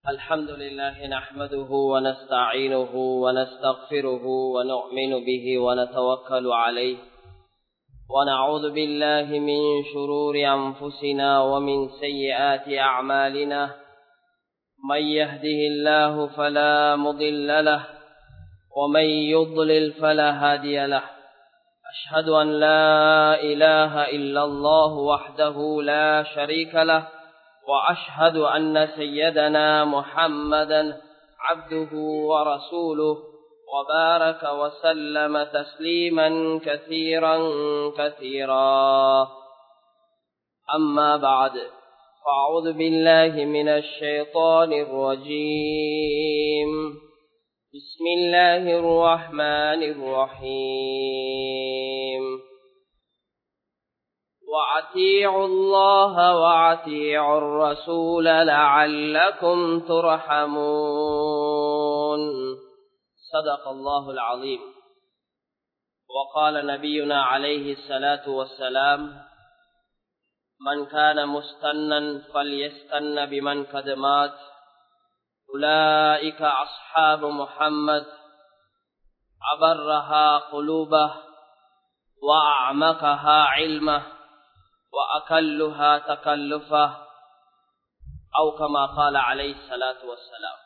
الحمد لله نحمده ونستعينه ونستغفره ونؤمن به ونتوكل عليه ونعوذ بالله من شرور أنفسنا ومن سيئات أعمالنا من يهده الله فلا مضل له ومن يضلل فلا هادي له أشهد أن لا إله إلا الله وحده لا شريك له وأشهد أن سيدنا محمدا عبده ورسوله وبارك وسلم تسليما كثيرا كثيرا أما بعد فأعوذ بالله من الشيطان الرجيم بسم الله الرحمن الرحيم وأطيعوا الله وأطيعوا الرسول لعلكم ترحمون صدق الله العظيم وقال نبينا عليه الصلاة والسلام من كان مستنا فليستن بمن قد مات أولئك أصحاب محمد أبرها قلوبه وأعمقها علمه وأكلها تكلفه أو كما قال عليه الصلاة والسلام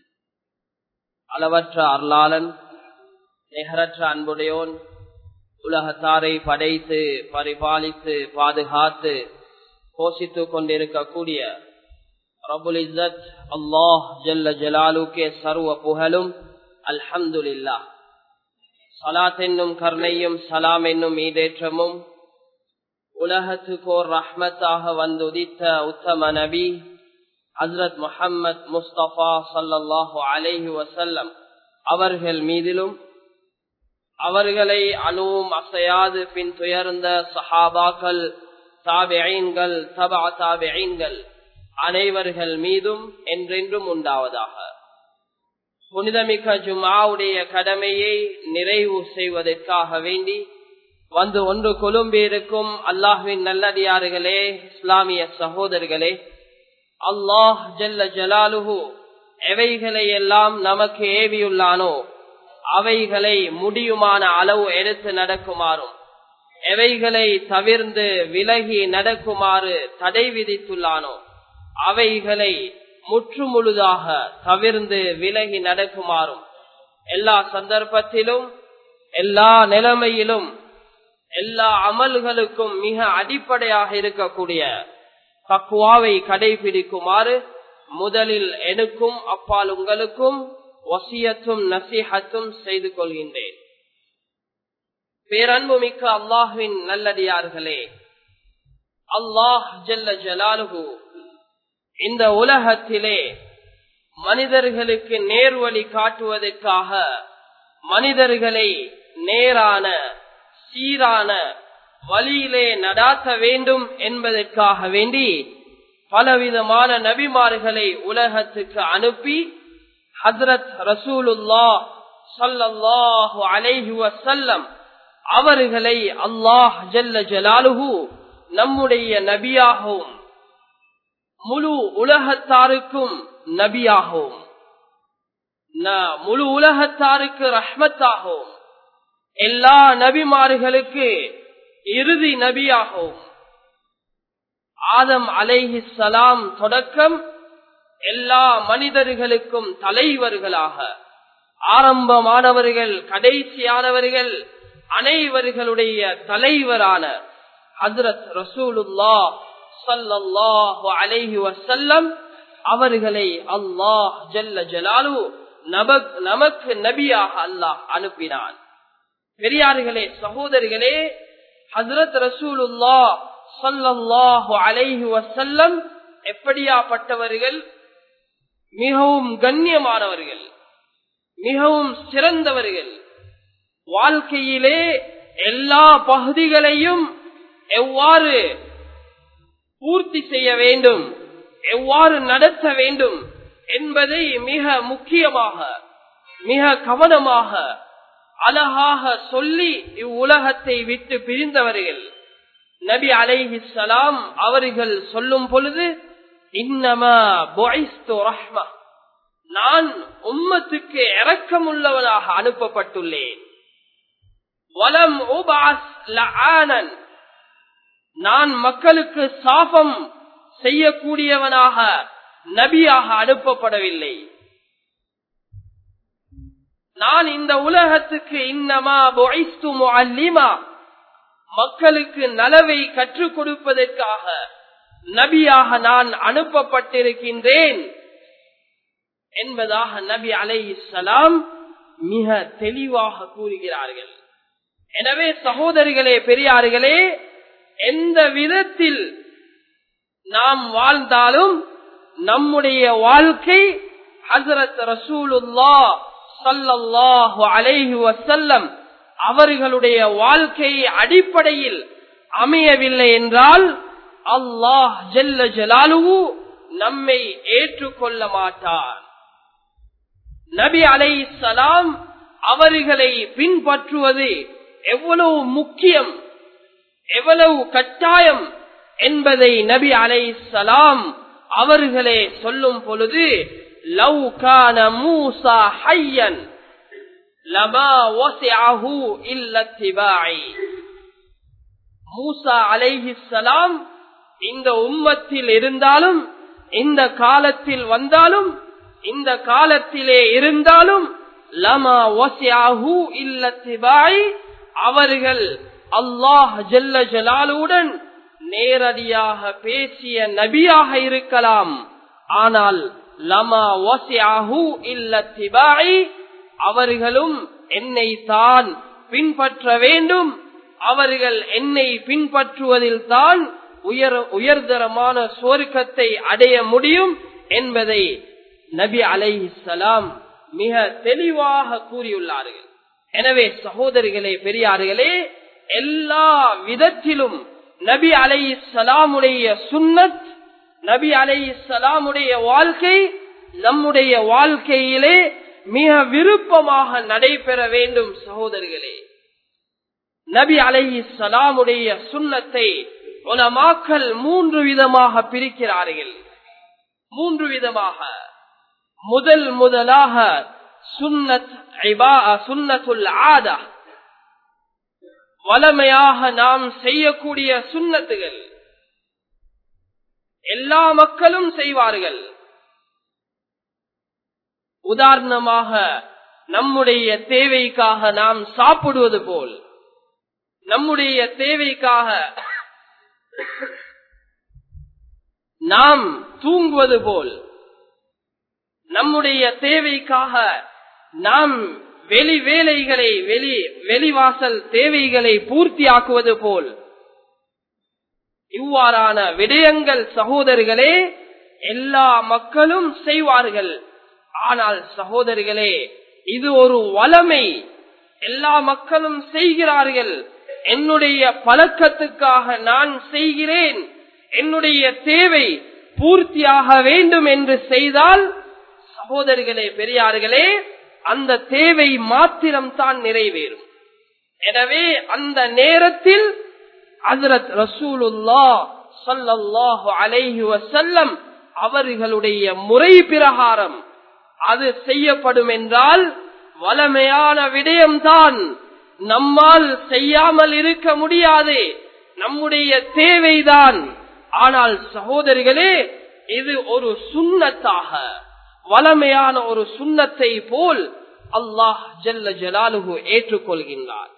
அளவற்ற அருளாளன் நிகரற்ற அன்புடையோன் உலகத்தாரை படைத்து பரிபாலித்து பாதுகாத்து போஷித்துக் கொண்டிருக்கக்கூடிய ரபுல் இசத் அல்லாஹ் ஜல்ல ஜலாலுக்கே சர்வ புகழும் அல்ஹம்துலில்லா சலாத் என்னும் கருணையும் சலாம் என்னும் ஈடேற்றமும் உலகத்துக்கோர் ரஹ்மத்தாக வந்துதித்த உத்தம நபி ஹசரத் முஹம்மத் முஸ்தபா சல்லாஹூ அலைஹி வசல்லம் அவர்கள் மீதிலும் அவர்களை அணுவும் அசையாது பின் துயர்ந்த சஹாபாக்கள் தாபிஐன்கள் தபா தாபிஐன்கள் அனைவர்கள் மீதும் என்றென்றும் உண்டாவதாக புனிதமிக்க ஜுமாவுடைய கடமையை நிறைவு செய்வதற்காக வேண்டி வந்து ஒன்று கொழும்பியிருக்கும் அல்லாஹுவின் நல்லடியார்களே இஸ்லாமிய சகோதரர்களே அல்லாஹ் ஜல்ல ஜலாலுஹு எவைகளை எல்லாம் நமக்கு ஏவியுள்ளானோ அவைகளை முடியுமான அளவு எடுத்து நடக்குமாறும் எவைகளை தவிர்ந்து விலகி நடக்குமாறு தடை விதித்துள்ளானோ அவைகளை முற்று முழுதாக தவிர்ந்து விலகி நடக்குமாறும் எல்லா சந்தர்ப்பத்திலும் எல்லா நிலைமையிலும் எல்லா அமல்களுக்கும் மிக அடிப்படையாக இருக்கக்கூடிய பக்குவாவை கடைபிடிக்குமாறு முதலில் எனக்கும் அப்பால் உங்களுக்கும் வசியத்தும் நசிஹத்தும் செய்து கொள்கின்றேன் பேரன்பு மிக்க அல்லாஹுவின் நல்லடியார்களே அல்லாஹ் ஜல்ல ஜலாலுகு இந்த உலகத்திலே மனிதர்களுக்கு நேர்வழி காட்டுவதற்காக மனிதர்களை நேரான சீரான வழியிலே நடாத்த வேண்டும் என்பதற்காக வேண்டி பலவிதமான நபிமார்களை உலகத்துக்கு அனுப்பி ஹசரத் ரசூலுல்லா சல்லல்லாஹு அலைஹி வசல்லம் அவர்களை அல்லாஹ் ஜல்ல ஜலாலுஹு நம்முடைய நபியாகவும் முழு உலகத்தாருக்கும் நபியாகவும் முழு உலகத்தாருக்கு ரஹ்மத்தாகவும் எல்லா நபிமார்களுக்கு இறுதி நபியாகவும் ஆதம் அலைஹி சலாம் தொடக்கம் எல்லா மனிதர்களுக்கும் தலைவர்களாக ஆரம்பமானவர்கள் கடைசியானவர்கள் அனைவர்களுடைய தலைவரான ஹசரத் ரசூலுல்லா சல்லாஹு அலைஹி வசல்லம் அவர்களை அல்லாஹ் ஜல்ல ஜலாலு நமக்கு நபியாக அல்லாஹ் அனுப்பினான் பெரியார்களே சகோதரிகளே ஹசரத் ரசூலுல்லா சல்லாஹு அலைஹி வசல்லம் எப்படியாப்பட்டவர்கள் மிகவும் கண்ணியமானவர்கள் மிகவும் சிறந்தவர்கள் வாழ்க்கையிலே எல்லா பகுதிகளையும் எவ்வாறு பூர்த்தி செய்ய வேண்டும் எவ்வாறு நடத்த வேண்டும் என்பதை மிக முக்கியமாக மிக கவனமாக அழகாக சொல்லி இவ்வுலகத்தை விட்டு பிரிந்தவர்கள் நபி அலைஹிஸ்ஸலாம் அவர்கள் சொல்லும் பொழுது இன்னமா புஇஸ்து ரஹ்மா நான் உம்மத்துக்கு இரக்கமுள்ளவனாக அனுப்பப்பட்டுள்ளேன் வலம் உபாஸ் லஆனன் நான் மக்களுக்கு சாபம் செய்யக்கூடியவனாக நபியாக அனுப்பப்படவில்லை நான் இந்த உலகத்துக்கு இன்னமா பொய்ஸ்து முஅல்லிமா மக்களுக்கு நலவை கற்றுக் கொடுப்பதற்காக நபியாக நான் அனுப்பப்பட்டிருக்கின்றேன் என்பதாக நபி அலை இஸ்லாம் மிக தெளிவாக கூறுகிறார்கள் எனவே சகோதரிகளே பெரியார்களே எந்த விதத்தில் நாம் வாழ்ந்தாலும் நம்முடைய வாழ்க்கை ஹசரத் ரசூலுல்லா சல்லல்லாஹு அலைஹி வசல்லம் அவர்களுடைய வாழ்க்கை அடிப்படையில் அமையவில்லை என்றால் அல்லாஹ் ஜல்ல ஜலாலுவு நம்மை ஏற்றுக்கொள்ள மாட்டார் நபி அலை சலாம் அவர்களை பின்பற்றுவது எவ்வளவு முக்கியம் எவ்வளவு கட்டாயம் என்பதை நபி அலை சலாம் அவர்களே சொல்லும் பொழுது லவ் கான மூசா ஹையன் லமா வசிஅஹு இல்ல திபாய் மூசா அலைஹி சலாம் இந்த உம்மத்தில் இருந்தாலும் இந்த காலத்தில் வந்தாலும் இந்த காலத்திலே இருந்தாலும் லமா வசிஅஹு இல்ல திபாய் அவர்கள் அல்லாஹ் ஜல்ல ஜலாலுடன் நேரடியாக பேசிய நபியாக இருக்கலாம் ஆனால் லமா வசிஅஹு இல்ல திபாய் அவர்களும் என்னை தான் பின்பற்ற வேண்டும் அவர்கள் என்னை பின்பற்றுவதில் தான் உயர் உயர்தரமான சுவர்க்கத்தை அடைய முடியும் என்பதை நபி அலைஹிஸ்ஸலாம் மிக தெளிவாக கூறியுள்ளார்கள் எனவே சகோதரிகளே பெரியார்களே எல்லா விதத்திலும் நபி அலை சலாமுடைய சுன்னத் நபி அலை சலாமுடைய வாழ்க்கை நம்முடைய வாழ்க்கையிலே மிக விருப்பமாக நடைபெற வேண்டும் சகோதரிகளே நபி அலை சலாமுடைய சுன்னத்தை உலமாக்கல் மூன்று விதமாக பிரிக்கிறார்கள் மூன்று விதமாக முதல் முதலாக சுன்னத் சுன்னத்துல் ஆதா வளமையாக நாம் செய்யக்கூடிய சுண்ணத்துகள் எல்லா மக்களும் செய்வார்கள் உதாரணமாக நம்முடைய தேவைக்காக நாம் சாப்பிடுவது போல் நம்முடைய தேவைக்காக நாம் தூங்குவது போல் நம்முடைய தேவைக்காக நாம் வெளி வேலைகளை வெளி வெளிவாசல் தேவைகளை பூர்த்தியாக்குவது போல் இவ்வாறான விடயங்கள் சகோதரர்களே எல்லா மக்களும் செய்வார்கள் ஆனால் சகோதரிகளே இது ஒரு வளமை எல்லா மக்களும் செய்கிறார்கள் என்னுடைய பழக்கத்துக்காக நான் செய்கிறேன் என்னுடைய தேவை பூர்த்தியாக வேண்டும் என்று செய்தால் சகோதரிகளே பெரியார்களே அந்த தேவை மாத்திரம்தான் நிறைவேறும் எனவே அந்த நேரத்தில் ஹசரத் ரசூலுல்லா சல்லல்லாஹு அலைஹி வசல்லம் அவர்களுடைய முறை பிரகாரம் அது செய்யப்படும் என்றால் வளமையான விடயம்தான் நம்மால் செய்யாமல் இருக்க முடியாது நம்முடைய தேவைதான் ஆனால் சகோதரிகளே இது ஒரு சுண்ணத்தாக வளமையான ஒரு சுண்ணத்தை போல் அல்லாஹ் ஜல்ல ஜலாலுகு ஏற்றுக்கொள்கின்றார்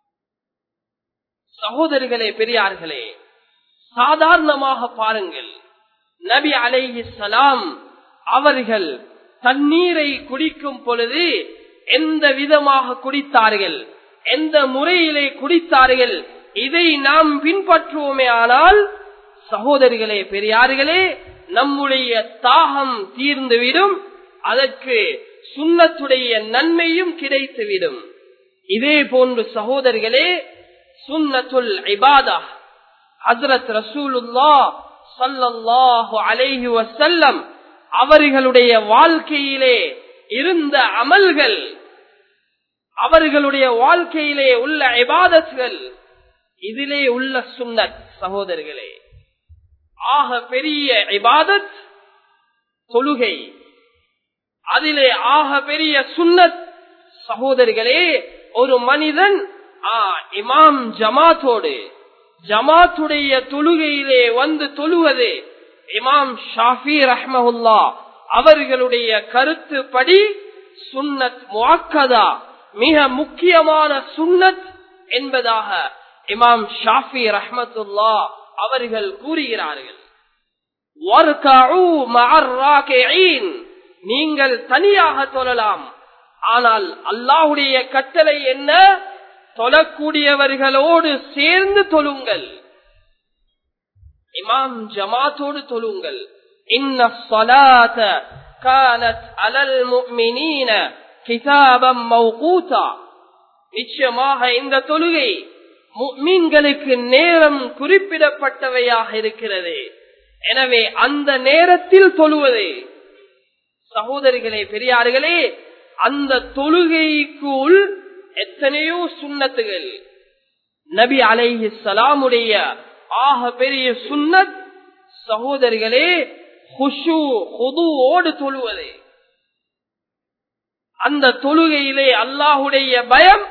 சகோதரிகளே பெரியார்களே சாதாரணமாக பாருங்கள் நபி அலைஹி சலாம் அவர்கள் தண்ணீரை குடிக்கும் பொழுது எந்த விதமாக குடித்தார்கள் எந்த முறையிலே குடித்தார்கள் இதை நாம் பின்பற்றுவோமே ஆனால் சகோதரிகளே பெரியார்களே நம்முடைய தாகம் தீர்ந்துவிடும் அதற்கு சுண்ணத்துடைய நன்மையும் கிடைத்துவிடும் இதே போன்று சகோதரிகளே சுன்னத்துல் இபாதா ஹசரத் ரசூலுல்லா சல்லல்லாஹு அலைஹி வசல்லம் அவர்களுடைய வாழ்க்கையிலே இருந்த அமல்கள் அவர்களுடைய வாழ்க்கையிலே உள்ள இபாதத்கள் இதிலே உள்ள சுன்னத் சகோதரர்களே ஆக பெரிய இபாதத் தொழுகை அதிலே ஆக பெரிய சுன்னத் சகோதரிகளே ஒரு மனிதன் ஆ, இமாம் ஜமாத்தோடு ஜமாத்துடைய தொழுகையிலே வந்து தொழுவது இமாம் ஷாஃபி ரஹ்மஹுல்லா அவர்களுடைய கருத்துப்படி சுன்னத் முவாக்கதா மிக முக்கியமான சுன்னத் என்பதாக இமாம் ஷாஃபி ரஹ்மத்துல்லா அவர்கள் கூறுகிறார்கள் وَارْكَعُوا مَعَ الرَّاكِعِينَ. நீங்கள் தனியாக தொழலாம் ஆனால் அல்லாஹுடைய கட்டளை என்ன தொழக்கூடியவர்களோடு சேர்ந்து தொழுங்கள் இமாம் ஜமாத்தோடு தொழுங்கள் இன்ன الصلاة كانت على المؤمنين كتابا موقوتا நிச்சயமாக இந்த தொழுகை முக்மீன்களுக்கு நேரம் குறிப்பிடப்பட்டவையாக இருக்கிறது எனவே அந்த நேரத்தில் தொழுவது சகோதரிகளே பெரியார்களே அந்த தொழுகைக்குள் எத்தனையோ சுண்ணத்துகள் நபி அலைஹி சலாமுடைய ஆக பெரிய சுன்னத் சகோதரிகளே ஹுஷு ஹுதுவோடு தொழுவது அந்த தொழுகையிலே அல்லாஹுடைய பயம்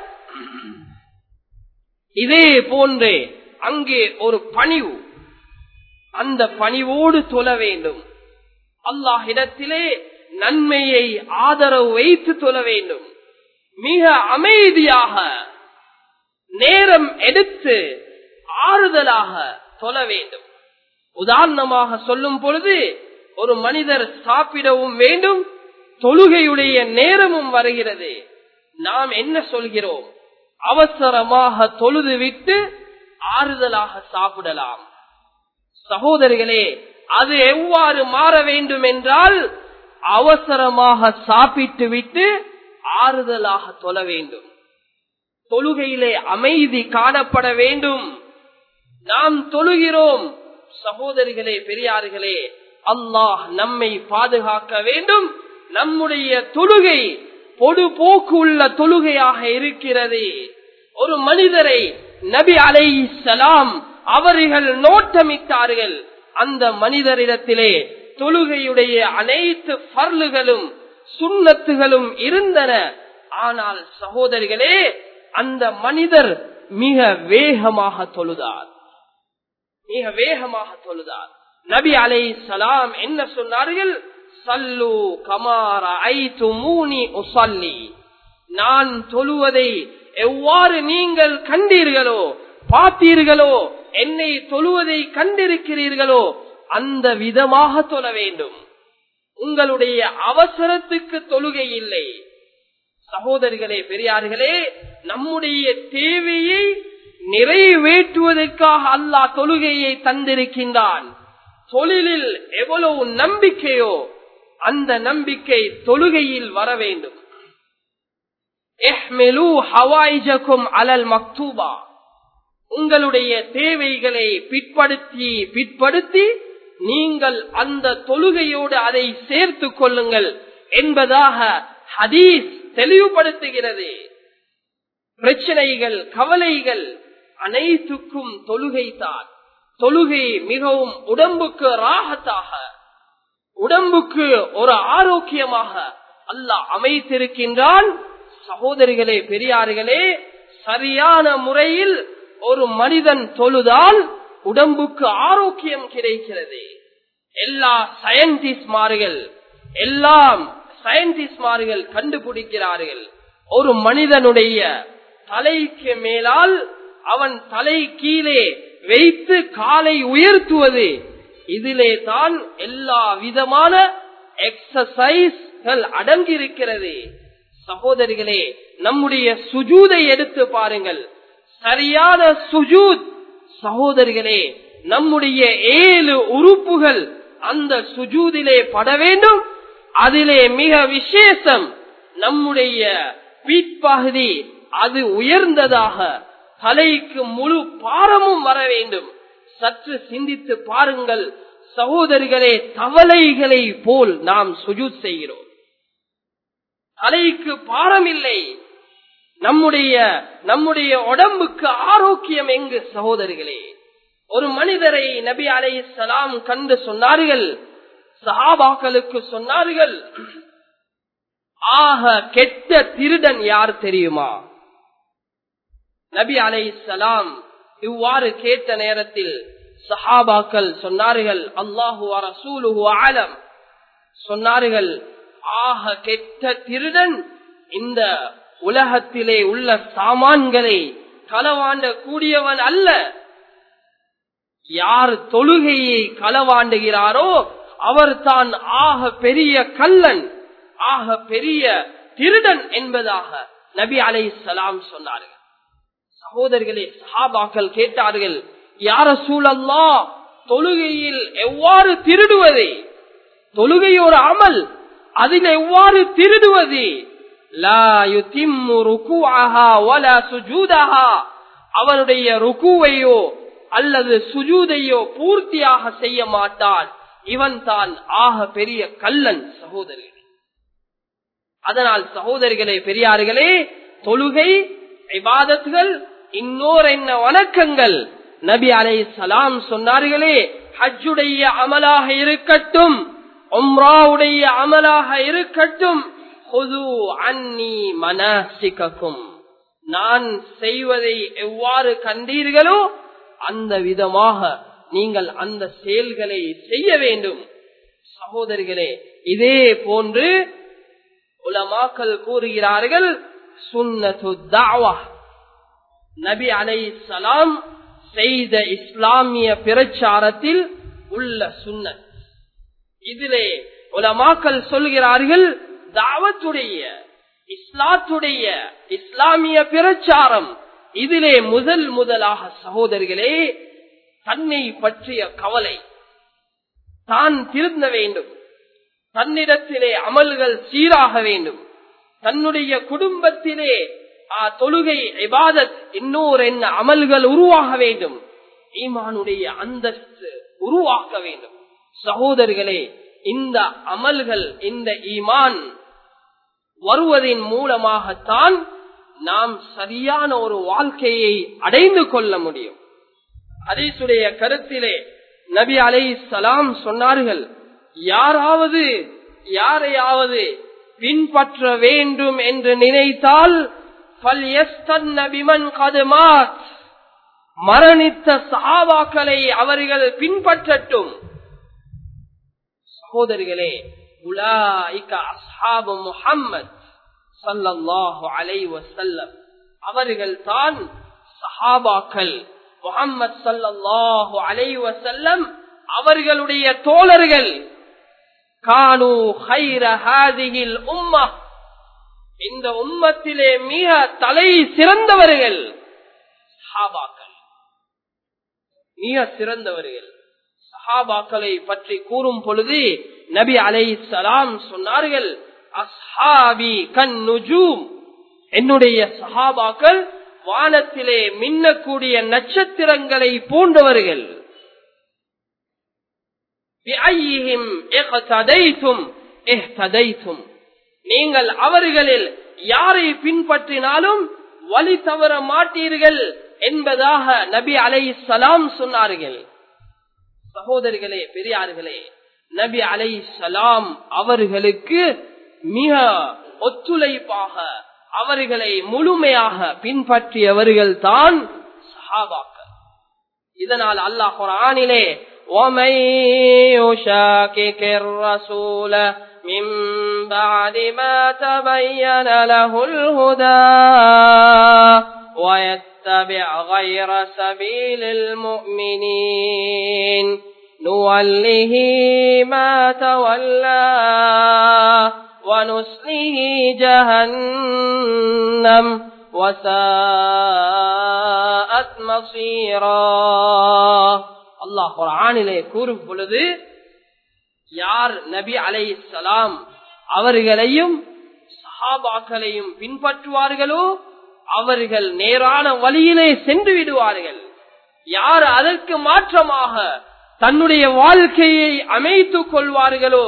இதே போன்றே அங்கே ஒரு பணிவு அந்த பணிவோடு தொழ வேண்டும் அல்லாஹிடத்திலே நன்மையை ஆதரவு வைத்து தொழ வேண்டும் மிக அமைதியாக நேரம் எடுத்து ஆறுதலாக தொழ வேண்டும் உதாரணமாக சொல்லும் பொழுது ஒரு மனிதர் சாப்பிடவும் வேண்டும் தொழுகையுடைய நேரமும் வருகிறது நாம் என்ன சொல்கிறோம் அவசரமாக தொழுது விட்டு ஆறுதலாக சாப்பிடலாம் சகோதரிகளே அது எவ்வாறு மாற வேண்டும் என்றால் அவசரமாக சாப்பிட்டு விட்டு ஆறுதலாக தொழ வேண்டும் தொழுகையிலே அமைதி காணப்பட வேண்டும் நாம் தொழுகிறோம் சகோதரிகளே பெரியார்களே அல்லாஹ் நம்மை பாதுகாக்க வேண்டும் நம்முடைய தொழுகை பொடுபோக்கு உள்ள தொழுகையாக இருக்கிறது ஒரு மனிதரை நபி அலை சலாம் அவர்கள் நோட்டமிட்டார்கள் அந்த மனிதரிடத்திலே தொழுகையுடைய அனைத்து பர்லுகளும் சுண்ணத்துகளும் இருந்தன ஆனால் சகோதரிகளே அந்த மனிதர் மிக வேகமாக தொழுதார் மிக வேகமாக தொழுதார் நபி அலை சலாம் என்ன சொன்னார்கள் சல்லு கமார ஐத்து மூனி உசல்லி நான் தொழுவதை எவ்வாறு நீங்கள் கண்டீர்களோ பார்த்தீர்களோ என்னை தொழுவதை கண்டிருக்கிறீர்களோ அந்த விதமாக தொழ வேண்டும் உங்களுடைய அவசரத்துக்கு தொழுகை இல்லை சகோதரிகளே பெரியார்களே நம்முடைய தேவையை நிறைவேற்றுவதற்காக அல்லாஹ் தொழுகையை தந்திருக்கின்றான் தொழிலில் எவ்வளவு நம்பிக்கையோ அந்த நம்பிக்கை தொழுகையில் வர வேண்டும் அலல் மக்தூபா உங்களுடைய தேவைகளை பிற்படுத்தி பிற்படுத்தி நீங்கள் அந்த தொழுகையோடு அதை சேர்த்து கொள்ளுங்கள் என்பதாக ஹதீஸ் தெளிவுபடுத்துகிறது பிரச்சனைகள் கவலைகள் அனைத்துக்கும் தொழுகை தான் தொழுகை மிகவும் உடம்புக்கு ராகத்தாக உடம்புக்கு ஒரு ஆரோக்கியமாக அல்லாஹ் அமைத்திருக்கின்றான் சகோதரிகளே பெரியார்களே சரியான முறையில் ஒரு மனிதன் தொழுதால் உடம்புக்கு ஆரோக்கியம் கிடைக்கிறது எல்லா சயின்டிஸ்ட்மார்கள் எல்லாம் சயின்டிஸ்ட்மார்கள் கண்டுபிடிக்கிறார்கள் ஒரு மனிதனுடைய தலைக்கு மேலால் அவன் தலை கீழே வைத்து காலை உயர்த்துவது இதிலே தான் எல்லா விதமான எக்ஸசைஸ்கள் அடங்கியிருக்கிறது சகோதரிகளே நம்முடைய சுஜூதை எடுத்து பாருங்கள் சரியான சுஜூத் சகோதரிகளே நம்முடைய ஏழு உறுப்புகள் அந்த சுஜூதிலே பட வேண்டும் அதிலே மிக விசேஷம் நம்முடைய பிற்பகுதி அது உயர்ந்ததாக தலைக்கு முழு பாரமும் வர வேண்டும் சற்று சிந்தித்து பாருங்கள் சகோதரிகளே தவளைகளை போல் நாம் சுஜூத் செய்கிறோம் தலைக்கு பாரம் இல்லை நம்முடைய நம்முடைய உடம்புக்கு ஆரோக்கியம் எங்கு சகோதரிகளே ஒரு மனிதரை நபி அலை சலாம் கண்டு சொன்னார்கள் சஹாபாக்களுக்கு சொன்னார்கள் ஆக கெட்ட திருடன் யார் தெரியுமா நபி அலை சலாம் இவ்வாறு கேட்ட நேரத்தில் சஹாபாக்கள் சொன்னார்கள் அல்லாஹு ரசூலுஹு ஆலம் சொன்னார்கள் ஆக கெட்ட திருடன் இந்த உலகத்திலே உள்ள சாமான்களை களவாண்ட கூடியவன் அல்ல யார் தொழுகையை களவாண்டுகிறாரோ அவர் தான் ஆக பெரிய கல்லன் ஆக பெரிய திருடன் என்பதாக நபி அலை சலாம் சொன்னார்கள் சகோதரர்களே சஹாபாக்கள் கேட்டார்கள் யார சூழல்லா தொழுகையில் எவ்வாறு திருடுவது தொழுகை ஒரு அமல் அதில் எவ்வாறு திருடுவது அவனுடைய ருக்குவையோ அல்லது சுஜூதையோ பூர்த்தியாக செய்ய மாட்டான் இவன் தான் ஆக பெரிய கல்லன் சகோதரர்களே அதனால் சகோதரிகளே பெரியார்களே தொழுகை இபாதத்துகள் இன்னோர் என்ன வணக்கங்கள் நபி அலை சலாம் சொன்னார்களே ஹஜ்ஜுடைய அமலாக இருக்கட்டும் உம்ராவுடைய அமலாக இருக்கட்டும் அன்னி மனசிக்கும் நான் செய்வதை எவ்வாறு கண்டீர்களோ அந்த விதமாக நீங்கள் அந்த செயல்களை செய்ய வேண்டும் சகோதரிகளே இதே போன்று உலமாக்கள் கூறுகிறார்கள் சுன்னத்து தாவா நபி அலை சலாம் செய்த இஸ்லாமிய பிரச்சாரத்தில் உள்ள சுன்னத் இதிலே உலமாக்கள் சொல்கிறார்கள் தாவத்துடைய இஸ்லாத்துடைய இஸ்லாமிய பிரச்சாரம் இதிலே முதல் முதலாக சகோதரிகளே தன்னை பற்றிய கவலை தான் திருந்த வேண்டும் தன்னிடத்திலே அமல்கள் சீராக வேண்டும் தன்னுடைய குடும்பத்திலே தொழுகை இபாதத் இன்னொரு என்ன அமல்கள் உருவாக வேண்டும் ஈமானுடைய அந்தஸ்து உருவாக்க வேண்டும் சகோதரர்களே இந்த அமல்கள் இந்த ஈமான் வருவதன் மூலமாகத்தான் நாம் சரியான ஒரு வாழ்க்கையை அடைந்து கொள்ள முடியும் அதீசுடைய கருத்திலே நபி அலை சலாம் சொன்னார்கள் யாராவது யாரையாவது பின்பற்ற வேண்டும் என்று நினைத்தால் மரணித்த சாபாக்களை அவர்கள் பின்பற்றட்டும் சகோதரிகளே உலாய்க அஸ்ஹாபு முஹம்மத் சல்லல்லாஹு அலைஹி வஸல்லம் அவர்கள் தான் சஹாபாக்கள் முஹம்மத் சல்லல்லாஹு அலைஹி வஸல்லம் அவர்களுடைய தோழர்கள் கானு ஹைர ஹாதிஹில் உம்ம இந்த உம்மத்திலே மிக தலை சிறந்தவர்கள் சஹாபாக்கள் மிக சிறந்தவர்கள் சஹாபாக்களை பற்றி கூறும் பொழுது நபி அலை சலாம் சொன்னார்கள் அஸ்ஹாபி கண் நுஜூம் என்னுடைய சஹாபாக்கள் வானத்திலே மின்னக்கூடிய நட்சத்திரங்களை போன்றவர்கள் நீங்கள் அவர்களில் யாரை பின்பற்றினாலும் வழி தவற மாட்டீர்கள் என்பதாக நபி அலை சலாம் சொன்னார்கள் சகோதரிகளே பெரியார்களே நபி அலை சலாம் அவர்களுக்கு மிக ஒத்துழைப்பாக அவர்களை முழுமையாக பின்பற்றியவர்கள் தான் சஹாபாக்கள் இதனால் அல்லாஹ் குரானிலே ومن يشاكك الرسول من بعد ما تبين له الهدى ويتبع غير سبيل المؤمنين نوله ما تولى ونسله جهنم وساءت مصيرا அல்லாஹ் குரானிலே கூறும் பொழுது யார் நபி அலை சலாம் அவர்களையும் சஹாபாக்களையும் பின்பற்றுவார்களோ அவர்கள் நேரான வழியிலே சென்று விடுவார்கள் யார் அதற்கு மாற்றமாக தன்னுடைய வாழ்க்கையை அமைத்துக் கொள்வார்களோ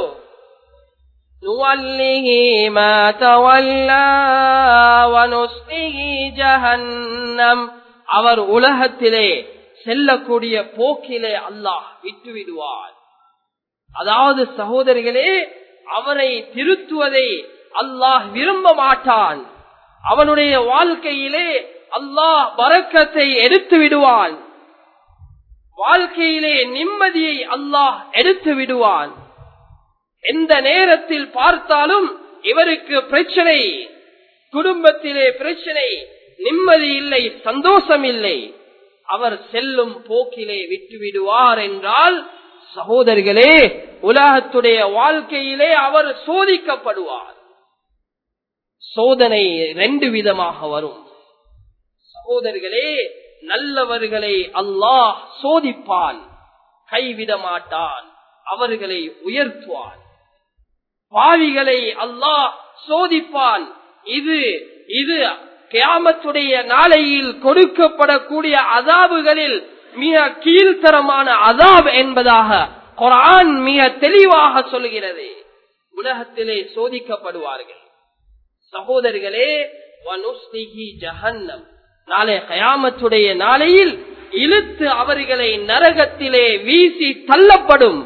نوله ما تولى ونسله جهنم அவர் உலகத்திலே செல்லக்கூடிய போக்கிலே அல்லாஹ் விட்டு விடுவார் அதாவது சகோதரிகளே அவரை திருத்துவதை அல்லாஹ் விரும்ப மாட்டான் அவனுடைய வாழ்க்கையிலே அல்லாஹ் வரக்கத்தை எடுத்து விடுவான் வாழ்க்கையிலே நிம்மதியை அல்லாஹ் எடுத்து விடுவான் எந்த நேரத்தில் பார்த்தாலும் இவருக்கு பிரச்சனை குடும்பத்திலே பிரச்சனை நிம்மதி இல்லை சந்தோஷம் இல்லை அவர் செல்லும் போக்கிலே விட்டு விடுவார் என்றால் சகோதரர்களே உலகத்துடைய வாழ்க்கையிலே அவர் சோதிக்கப்படுவார் சோதனை ரெண்டு விதமாக வரும் சகோதரர்களே நல்லவர்களை அல்லாஹ் சோதிப்பான் கைவிட மாட்டான் அவர்களை உயர்த்துவான் பாவிகளை அல்லாஹ் சோதிப்பான் இது இது கியாமத்துடைய நாளையில் கொடுக்கப்படக்கூடிய அதாபுகளில் மிக கீழ்த்தரமான அதாப் என்பதாக குரான் மிக தெளிவாக சொல்கிறது உலகத்திலே சோதிக்கப்படுவார்கள் சகோதரர்களே வனுஸ்லிஹி ஜஹன்னம் நாளை கயாமத்துடைய நாளையில் இழுத்து அவர்களை நரகத்திலே வீசி தள்ளப்படும்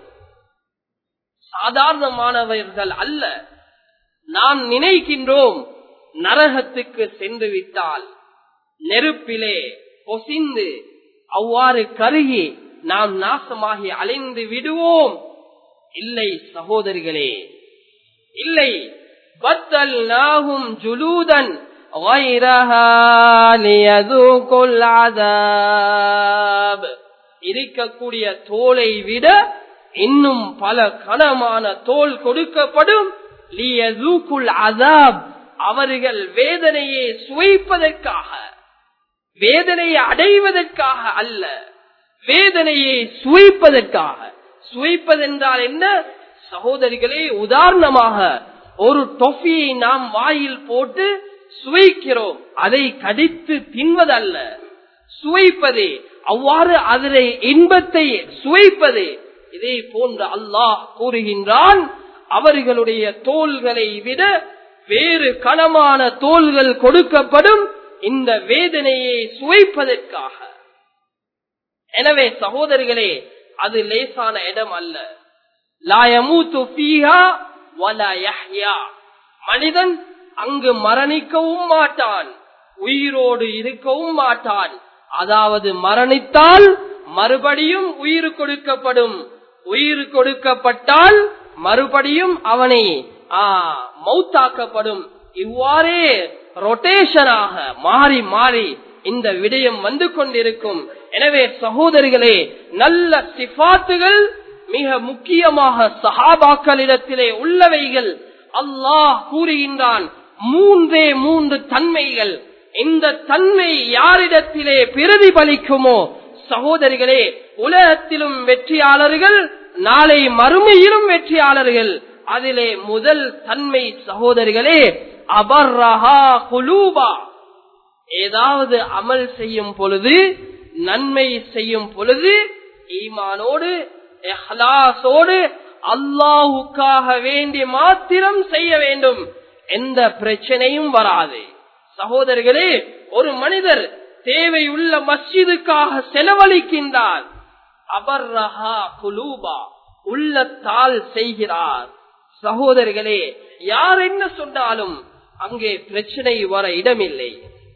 சாதாரணமானவர்கள் அல்ல நாம் நினைக்கின்றோம் நரகத்துக்கு சென்று விட்டால் நெருப்பிலே பொசிந்து அவ்வாறு கருகி நாம் நாசமாகி அலைந்து விடுவோம் இல்லை சகோதரிகளே இல்லை பத்தல் நாகும் ஜுலூதன் இருக்கக்கூடிய தோலை விட இன்னும் பல கனமான தோல் கொடுக்கப்படும் அதாப் அவர்கள் வேதனையை சுவைப்பதற்காக வேதனையை அடைவதற்காக அல்ல வேதனையை சுவைப்பதற்காக சுவைப்பதென்றால் என்ன சகோதரிகளே உதாரணமாக ஒரு டொஃபியை நாம் வாயில் போட்டு சுவைக்கிறோம் அதை கடித்து தின்வதல்ல சுவைப்பதே அவ்வாறு அதனை இன்பத்தை சுவைப்பதே இதே போன்ற அல்லாஹ் கூறுகின்றான் அவர்களுடைய தோள்களை விட வேறு கனமான தோள்கள் கொடுக்கப்படும் இந்த வேதனையை சுவைப்பதற்காக எனவே சகோதரிகளே அது லேசான இடம் அல்ல லாயமூத்து பீஹா மனிதன் அங்கு மரணிக்கவும் மாட்டான் உயிரோடு இருக்கவும் மாட்டான் அதாவது மரணித்தால் மறுபடியும் உயிர் கொடுக்கப்படும் உயிர் கொடுக்கப்பட்டால் மறுபடியும் அவனை மௌத்தாக்கப்படும் இவ்வாறே ரொட்டேஷனாக மாறி மாறி இந்த விடயம் வந்து கொண்டிருக்கும் எனவே சகோதரிகளே நல்ல சிபாத்துகள் மிக முக்கியமாக சஹாபாக்களிடத்திலே உள்ளவைகள் அல்லாஹ் கூறுகின்றான் மூன்றே மூன்று தன்மைகள் இந்த தன்மை யாரிடத்திலே பிரதிபலிக்குமோ சகோதரிகளே உலகத்திலும் வெற்றியாளர்கள் நாளை மறுமையிலும் வெற்றியாளர்கள் அதிலே முதல் தன்மை சகோதரிகளே அபர்ரஹா குலூபா ஏதாவது அமல் செய்யும் பொழுது நன்மை செய்யும் பொழுது ஈமானோடு எஹ்லாசோடு அல்லாஹுக்காக வேண்டி மாத்திரம் செய்ய வேண்டும் எந்த பிரச்சனையும் வராது சகோதரர்களே ஒரு மனிதர் தேவையுள்ள மஸ்ஜிதுக்காக செலவழிக்கின்றார் அபர்ரஹா குலூபா உள்ளத்தால் செய்கிறார் சகோதரர்களே யார் என்ன சொன்னாலும் அங்கே பிரச்சனை வர இடமில்லை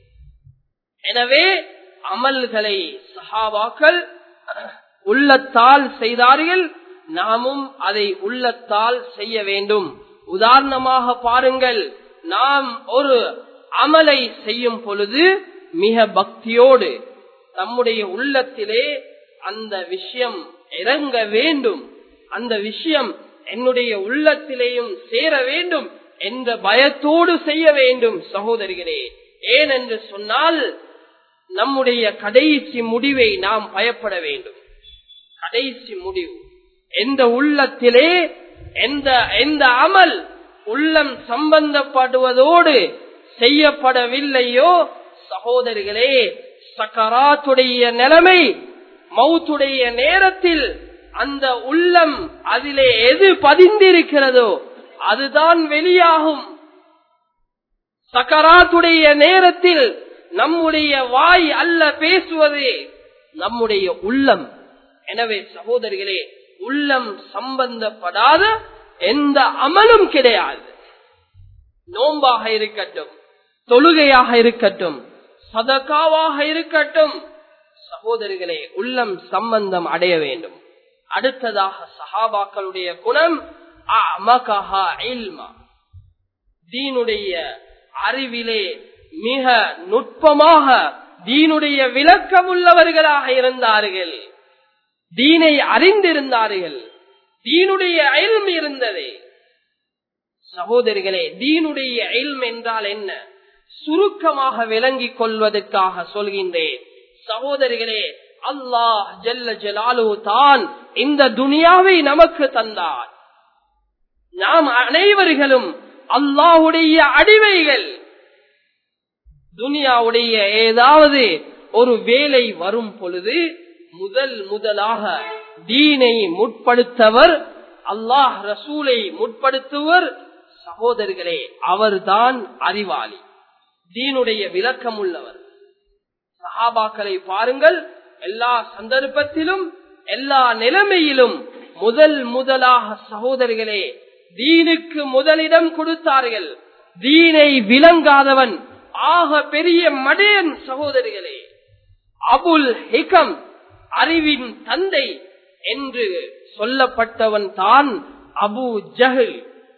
எனவே அமல்களை சஹாபாக்கள் உள்ளத்தால் செய்தார்கள் நாமும் அதை உள்ளத்தால் செய்ய வேண்டும் உதாரணமாக பாருங்கள் நாம் ஒரு அமலை செய்யும் பொழுது மிக பக்தியோடு நம்முடைய உள்ளத்திலே அந்த விஷயம் இறங்க வேண்டும் அந்த விஷயம் என்னுடைய உள்ளத்திலேயும் சேர வேண்டும் என்ற பயத்தோடு செய்ய வேண்டும் சகோதரிகளே ஏனென்று சொன்னால் நம்முடைய கடைசி முடிவை நாம் பயப்பட வேண்டும் கடைசி முடிவு எந்த உள்ளத்திலே எந்த எந்த அமல் உள்ளம் சம்பந்தப்படுவதோடு செய்யப்படவில்லையோ சகோதரிகளே சக்கராத்துடைய நிலைமை மௌத்துடைய நேரத்தில் அந்த உள்ளம் அதிலே எது பதிந்திருக்கிறதோ அதுதான் வெளியாகும் சக்கராத்துடைய நேரத்தில் நம்முடைய வாய் அல்ல பேசுவது நம்முடைய உள்ளம் எனவே சகோதரிகளே உள்ளம் சம்பந்தப்படாத எந்த அமலும் கிடையாது நோம்பாக இருக்கட்டும் தொழுகையாக இருக்கட்டும் சதகாவாக இருக்கட்டும் சகோதரிகளே உள்ளம் சம்பந்தம் அடைய வேண்டும் அடுத்ததாக சஹாபாக்களுடைய குணம் அமகஹா இல்மா தீனுடைய அறிவிலே மிக நுட்பமாக தீனுடைய விளக்கம் உள்ளவர்களாக இருந்தார்கள் தீனை அறிந்திருந்தார்கள் தீனுடைய அயல்ம் இருந்தது சகோதரிகளே தீனுடைய அயல்ம் என்றால் என்ன சுருக்கமாக விளங்கிக் கொள்வதற்காக சொல்கின்றேன் சகோதரிகளே அல்லாஹ் ஜல்ல ஜலாலு தான் இந்த துனியாவை நமக்கு தந்தார் நாம் அனைவர்களும் அல்லாஹுடைய அடிமைகள் துனியாவுடைய ஏதாவது ஒரு வேலை வரும் பொழுது முதல் முதலாக தீனை முற்படுத்தவர் அல்லாஹ் ரசூலை முற்படுத்துவர் சகோதரர்களே அவர்தான் அறிவாளி தீனுடைய விளக்கம் உள்ளவர் சஹாபாக்களை பாருங்கள் எல்லா சந்தர்ப்பத்திலும் எல்லா நிலைமையிலும் முதல் முதலாக சகோதரிகளே தீனுக்கு முதலிடம் கொடுத்தார்கள் தீனை விளங்காதவன் ஆக பெரிய மடையன் சகோதரிகளே அபுல் ஹிகம் அறிவின் தந்தை என்று சொல்லப்பட்டவன் தான் அபு ஜஹல்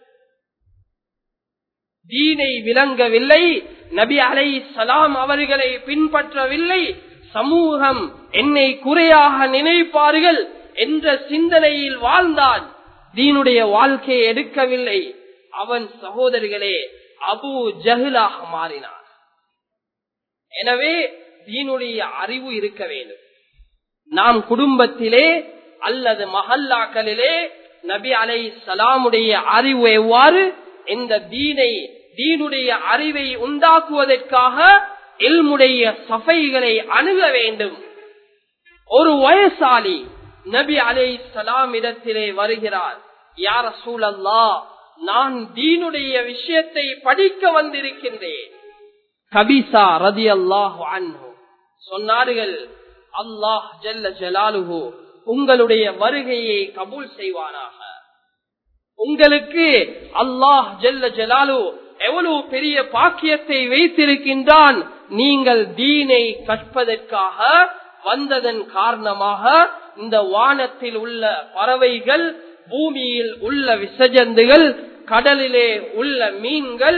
தீனை விளங்கவில்லை நபி அலை சலாம் அவர்களை பின்பற்றவில்லை சமூகம் என்னை குறையாக நினைப்பார்கள் என்ற சிந்தனையில் வாழ்ந்தான் தீனுடைய வாழ்க்கையை எடுக்கவில்லை அவன் சகோதரிகளே அபு ஜஹிலாக மாறினான் எனவே தீனுடைய அறிவு இருக்க வேண்டும் நாம் குடும்பத்திலே அல்லது மஹல்லாக்களிலே நபி அலை சலாமுடைய அறிவு எவ்வாறு இந்த தீனை தீனுடைய அறிவை உண்டாக்குவதற்காக எல்முடைய சபைகளை அணுக வேண்டும் ஒரு வயசாளி நபி அலை சலாம் இடத்திலே வருகிறார் யார சூழல்லா நான் தீனுடைய விஷயத்தை படிக்க வந்திருக்கின்றேன் கபிசா ரதி அல்லாஹு அன்ஹு சொன்னார்கள் அல்லாஹ் ஜல்ல ஜலாலுஹு உங்களுடைய வருகையை கபூல் செய்வானாக உங்களுக்கு அல்லாஹ் ஜல்ல ஜலாலு எவ்வளவு பெரிய பாக்கியத்தை வைத்திருக்கின்றான் நீங்கள் தீனை கற்பதற்காக வந்ததன் காரணமாக இந்த வானத்தில் உள்ள பறவைகள் பூமியில் உள்ள விசஜந்துகள் கடலிலே உள்ள மீன்கள்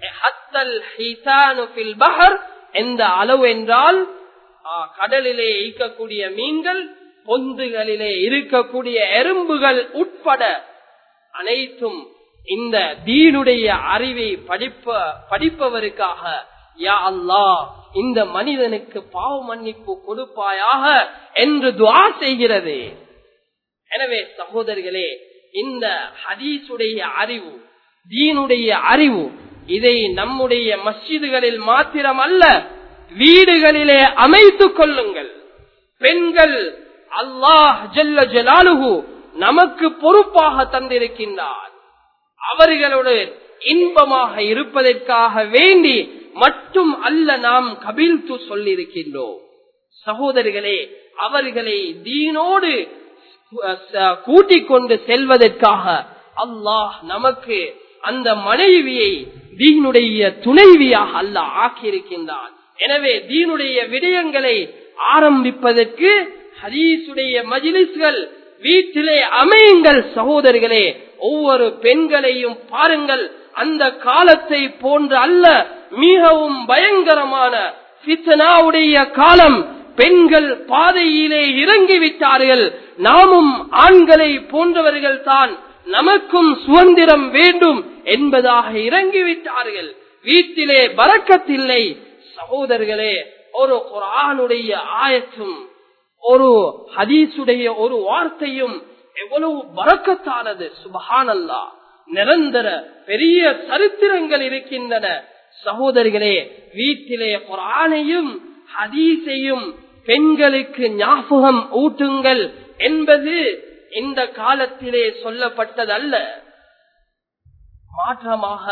எந்த அளவு என்றால் கடலிலே ஈக்கக்கூடிய மீன்கள் பொந்துகளிலே இருக்கக்கூடிய எறும்புகள் உட்பட அனைத்தும் இந்த தீனுடைய அறிவை படிப்ப படிப்பவருக்காக யா அல்லா இந்த மனிதனுக்கு பாவ மன்னிப்பு கொடுப்பாயாக என்று துவா செய்கிறது எனவே சகோதரர்களே இந்த ஹதீசுடைய அறிவு தீனுடைய அறிவு இதை நம்முடைய மஸ்ஜிதுகளில் மாத்திரம் அல்ல வீடுகளிலே அமைத்துக் கொள்ளுங்கள் பெண்கள் அல்லாஹ் ஜல்ல ஜலாலுகு நமக்கு பொறுப்பாக தந்திருக்கின்றார் அவர்களோடு இன்பமாக இருப்பதற்காக வேண்டி மட்டும் அல்ல நாம் கபில்த்து சொல்லியிருக்கின்றோம் சகோதரிகளே அவர்களை தீனோடு கூட்டிக் கொண்டு செல்வதற்காக அல்லாஹ் நமக்கு அந்த மனைவியை தீனுடைய துணைவியாக அல்லாஹ் ஆக்கியிருக்கின்றான் எனவே தீனுடைய விடயங்களை ஆரம்பிப்பதற்கு ஹதீசுடைய மஜிலிஸ்கள் வீட்டிலே அமையுங்கள் சகோதரிகளே ஒவ்வொரு பெண்களையும் பாருங்கள் அந்த காலத்தை போன்று அல்ல மிகவும் பயங்கரமான பித்தனாவுடைய காலம் பெண்கள் பாதையிலே இறங்கிவிட்டார்கள் நாமும் ஆண்களை போன்றவர்கள் தான் நமக்கும் சுதந்திரம் வேண்டும் என்பதாக இறங்கிவிட்டார்கள் வீட்டிலே பறக்கத்தில்லை சகோதரர்களே ஒரு குரானுடைய ஆயத்தும் ஒரு ஹதீசுடைய ஒரு வார்த்தையும் எவ்வளவு பறக்கத்தானது சுபஹானல்லா நிரந்தர பெரிய சரித்திரங்கள் இருக்கின்றன சகோதரிகளே வீட்டிலே குரானையும் ஹதீஸையும் பெண்களுக்கு ஞாபகம் ஊட்டுங்கள் என்பது இந்த காலத்திலே சொல்லப்பட்டதல்ல மாற்றமாக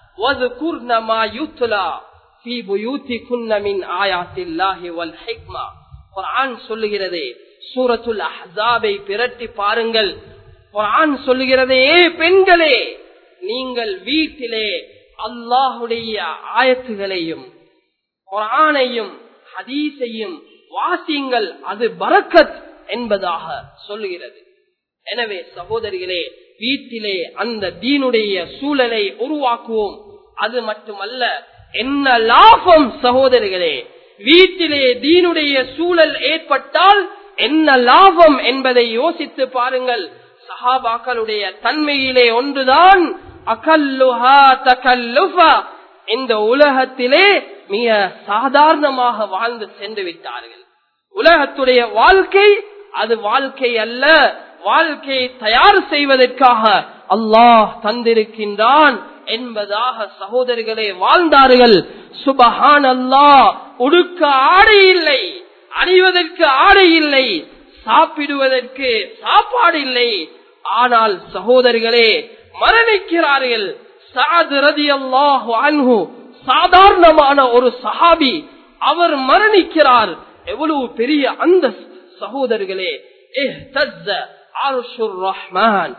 சொல்லுகிறது சூரத்துல் அஹாபை பிரட்டி பாருங்கள் குரான் சொல்லுகிறதே பெண்களே நீங்கள் வீட்டிலே அல்லாஹுடைய ஆயத்துகளையும் குரானையும் ஹதீஸையும் வாசியுங்கள் அது பரக்கத் என்பதாக சொல்லுகிறது எனவே சகோதரிகளே வீட்டிலே அந்த தீனுடைய சூழலை உருவாக்குவோம் அது மட்டுமல்ல என்ன லாபம் சகோதரிகளே வீட்டிலே தீனுடைய சூழல் ஏற்பட்டால் என்ன லாபம் என்பதை யோசித்து பாருங்கள் சஹாபாக்களுடைய தன்மையிலே ஒன்றுதான் அகல்லுஹா தகல்லுஃபா இந்த உலகத்திலே மிக சாதாரணமாக வாழ்ந்து சென்று விட்டார்கள் உலகத்துடைய வாழ்க்கை அது வாழ்க்கை அல்ல வாழ்க்கையை தயார் செய்வதற்காக அல்லாஹ் தந்திருக்கின்றான் என்பதாக சகோதரிகளே வாழ்ந்தார்கள் சுபஹான் அல்லாஹ் உடுக்க ஆடை இல்லை அணிவதற்கு ஆடை இல்லை சாப்பிடுவதற்கு சாப்பாடு இல்லை ஆனால் சகோதரிகளே மரணிக்கிறார்கள் சாது ரதி அல்லாஹு அன்ஹு சாதாரணமான ஒரு சஹாபி அவர் மரணிக்கிறார் எவ்வளவு பெரிய அந்த சகோதரர்களே ரஹ்மான்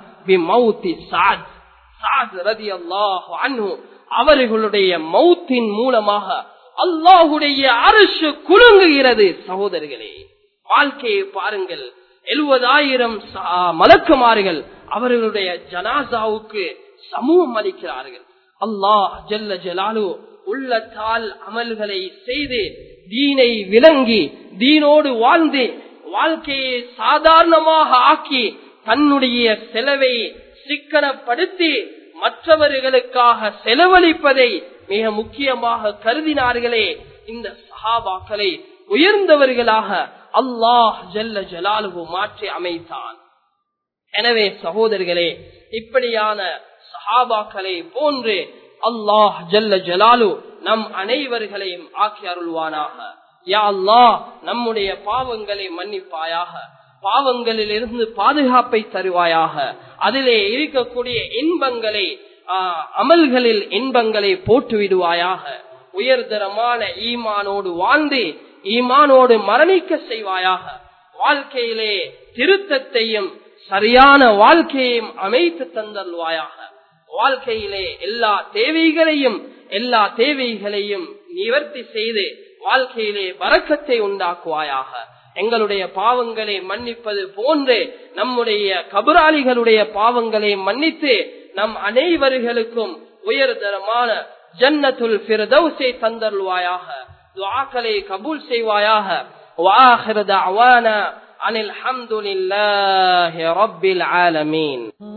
அவர்களுடைய மௌத்தின் மூலமாக அல்லாஹுடைய அரசு குலுங்குகிறது சகோதரர்களே வாழ்க்கையை பாருங்கள் எழுபதாயிரம் மலக்குமார்கள் அவர்களுடைய ஜனாசாவுக்கு சமூகம் அளிக்கிறார்கள் அல்லாஹ் ஜல்ல ஜலாலு உள்ளத்தால் அமல்களை செய்து தீனை விளங்கி தீனோடு வாழ்ந்து வாழ்க்கையை சாதாரணமாக ஆக்கி தன்னுடைய செலவை சிக்கனப்படுத்தி மற்றவர்களுக்காக செலவழிப்பதை மிக முக்கியமாக கருதினார்களே இந்த சஹாபாக்களை உயர்ந்தவர்களாக அல்லாஹ் ஜல்ல ஜலாலுகு மாற்றி அமைத்தான் எனவே சகோதரர்களே இப்படியான சஹாபாக்களை போன்று அல்லாஹ் ஜல்ல ஜலாலு நம் அனைவர்களையும் ஆக்கி அருள்வானாக யா அல்லாஹ் நம்முடைய பாவங்களை மன்னிப்பாயாக பாவங்களில் இருந்து பாதுகாப்பை தருவாயாக அதிலே இருக்கக்கூடிய இன்பங்களை அமல்களில் இன்பங்களை போட்டு விடுவாயாக உயர்தரமான ஈமானோடு வாழ்ந்து ஈமானோடு மரணிக்க செய்வாயாக வாழ்க்கையிலே திருத்தத்தையும் சரியான வாழ்க்கையையும் அமைத்து தந்தல்வாயாக வாழ்க்கையிலே எல்லா தேவைகளையும் எல்லா தேவைகளையும் நிவர்த்தி செய்து வாழ்க்கையிலே வரக்கத்தை உண்டாக்குவாயாக எங்களுடைய பாவங்களை மன்னிப்பது போன்று நம்முடைய கபராளிகளுடைய பாவங்களை மன்னித்து நம் அனைவர்களுக்கும் உயர்தரமான ஜன்னத்துல் பிரதௌசை தந்தருவாயாக துஆக்களை கபூல் செய்வாயாக وآخر دعوانا عن الحمد لله رب العالمين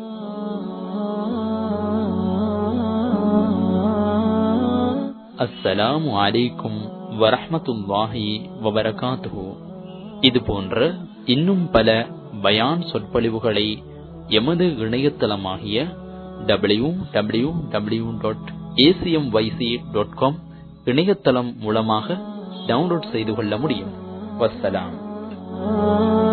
அஸ்ஸலாமு அலைக்கும் வரஹ்மத்துல்லாஹி வபரகாத்துஹு இது போன்ற இன்னும் பல பயான் சொற்பொழிவுகளை எமது இணையதளமாகிய W W W dot ACM YC dot com இணையதளம் மூலமாக டவுன்லோட் செய்து கொள்ள முடியும் வசலாம்